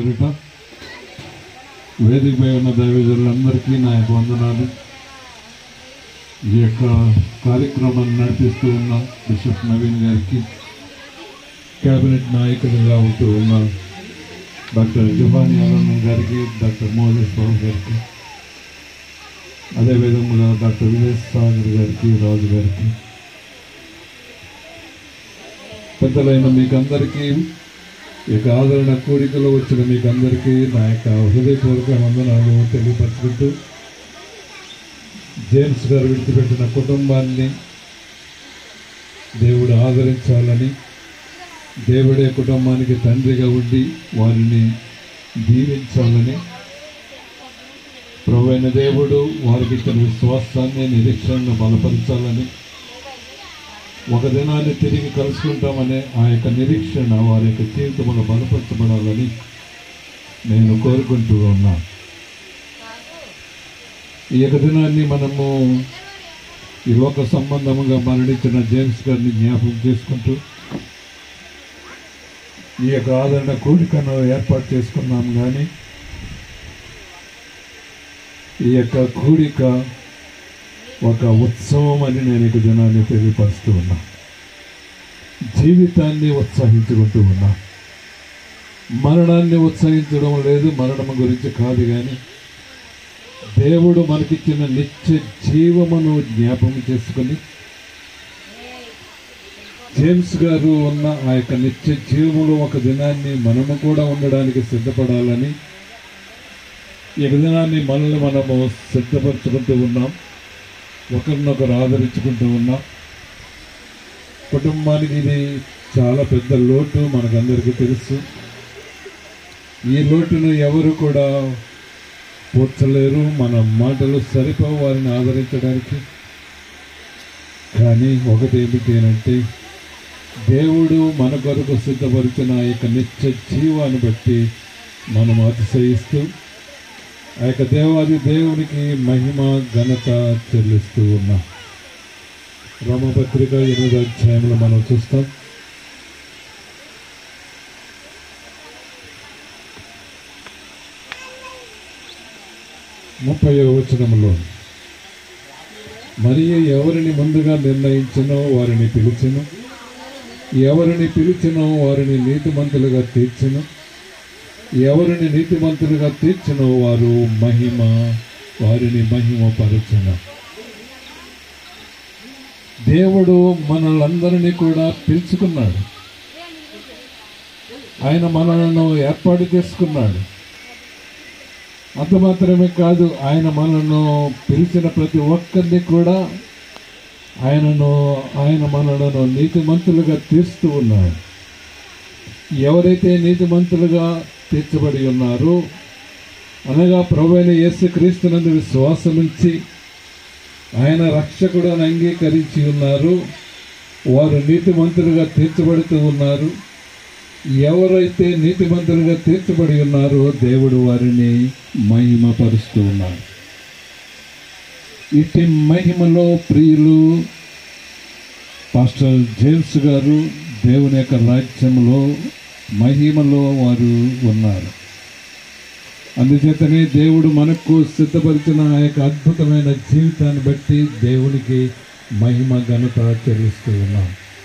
పేరిట వేదికపై ఉన్న దైవజనులందరికీ నా యొక్క వందనాలు ఈ యొక్క కార్యక్రమాన్ని నడిపిస్తూ ఉన్న బిషప్ నవీన్ గారికి కేబినెట్ నాయకుడిగా ఉంటూ ఉన్న డాక్టర్ జుబాని అరుణ్ గారికి డాక్టర్ మోజస్ బాబు గారికి అదేవిధంగా డాక్టర్ విజయ్ సాగర్ గారికి రాజు గారికి పెద్దలైన మీకందరికీ ఈ యొక్క ఆదరణ కోరికలో వచ్చిన మీకు అందరికీ నా యొక్క హృదయపూర్వక వందనాలు తెలియపరచుకుంటూ జేమ్స్ గారు విడిచిపెట్టిన కుటుంబాన్ని దేవుడు ఆదరించాలని దేవుడే కుటుంబానికి తండ్రిగా ఉండి వారిని దీవించాలని ప్రభువైన దేవుడు వారికి ఇచ్చిన విశ్వాసాన్ని నిరీక్షణను బలపరచాలని ఒక దినాన్ని తిరిగి కలుసుకుంటామనే ఆ యొక్క నిరీక్షణ వారి యొక్క జీవితంలో బలపరచబడాలని నేను కోరుకుంటూ ఉన్నా ఈ యొక్క దినాన్ని మనము ఈ లోక సంబంధముగా మరణించిన జేమ్స్ గారిని జ్ఞాపకం చేసుకుంటూ ఈ యొక్క ఆదరణ కూడికను ఏర్పాటు చేసుకున్నాం కానీ ఈ యొక్క కూడిక ఒక ఉత్సవం అని నేను ఇక జనాన్ని తెలియపరుస్తూ ఉన్నా జీవితాన్ని ఉత్సహించుకుంటూ ఉన్నా మరణాన్ని ఉత్సహించడం లేదు మరణం గురించి కాదు కానీ దేవుడు మనకిచ్చిన నిత్య జీవమును జ్ఞాపకం చేసుకుని జేమ్స్ గారు ఉన్న ఆ యొక్క నిత్య జీవములో ఒక దినాన్ని మనము కూడా ఉండడానికి సిద్ధపడాలని ఈ దినాన్ని మనల్ని మనము సిద్ధపరచుకుంటూ ఉన్నాం ఒకరినొకరు ఆదరించుకుంటూ ఉన్నాం కుటుంబానికి ఇది చాలా పెద్ద లోటు మనకందరికీ తెలుసు ఈ లోటును ఎవరు కూడా పూడ్చలేరు మన మాటలు సరిపోవు వారిని ఆదరించడానికి కానీ ఒకటి ఏమిటి అంటే దేవుడు మన కొరకు సిద్ధపరిచిన ఆ యొక్క నిత్య జీవాన్ని బట్టి మనం అతిశయిస్తూ ఆ యొక్క దేవాది దేవునికి మహిమ ఘనత చెల్లిస్తూ ఉన్నాం రోమపత్రిక ఎనిమిదో అధ్యాయంలో మనం చూస్తాం ముప్పై వచనంలో మరియు ఎవరిని ముందుగా నిర్ణయించినో వారిని పిలిచిను ఎవరిని పిలిచినో వారిని నీతిమంతులుగా తీర్చును ఎవరిని నీతిమంతులుగా తీర్చినో వారు మహిమ వారిని మహిమ పరచున దేవుడు మనలందరినీ కూడా పిలుచుకున్నాడు ఆయన మనలను ఏర్పాటు చేసుకున్నాడు అంత మాత్రమే కాదు ఆయన మనను పిలిచిన ప్రతి ఒక్కరిని కూడా ఆయనను ఆయన మనలను నీతిమంతులుగా తీస్తూ ఉన్నాడు ఎవరైతే నీతిమంతులుగా తీర్చబడి ఉన్నారో అనగా ప్రభువైన యేసు క్రీస్తునందు విశ్వాసముంచి ఆయన రక్షకుడు అని అంగీకరించి ఉన్నారు వారు నీతిమంతులుగా తీర్చబడుతూ ఉన్నారు ఎవరైతే నీతిమంతులుగా తీర్చబడి ఉన్నారో దేవుడు వారిని మహిమపరుస్తూ ఉన్నారు ఇట్టి మహిమలో ప్రియులు పాస్టర్ జేమ్స్ గారు దేవుని యొక్క రాజ్యంలో మహిమలో వారు ఉన్నారు అందుచేతనే దేవుడు మనకు సిద్ధపరిచిన ఆ యొక్క అద్భుతమైన జీవితాన్ని బట్టి దేవునికి మహిమ ఘనత చెల్లిస్తూ ఉన్నాం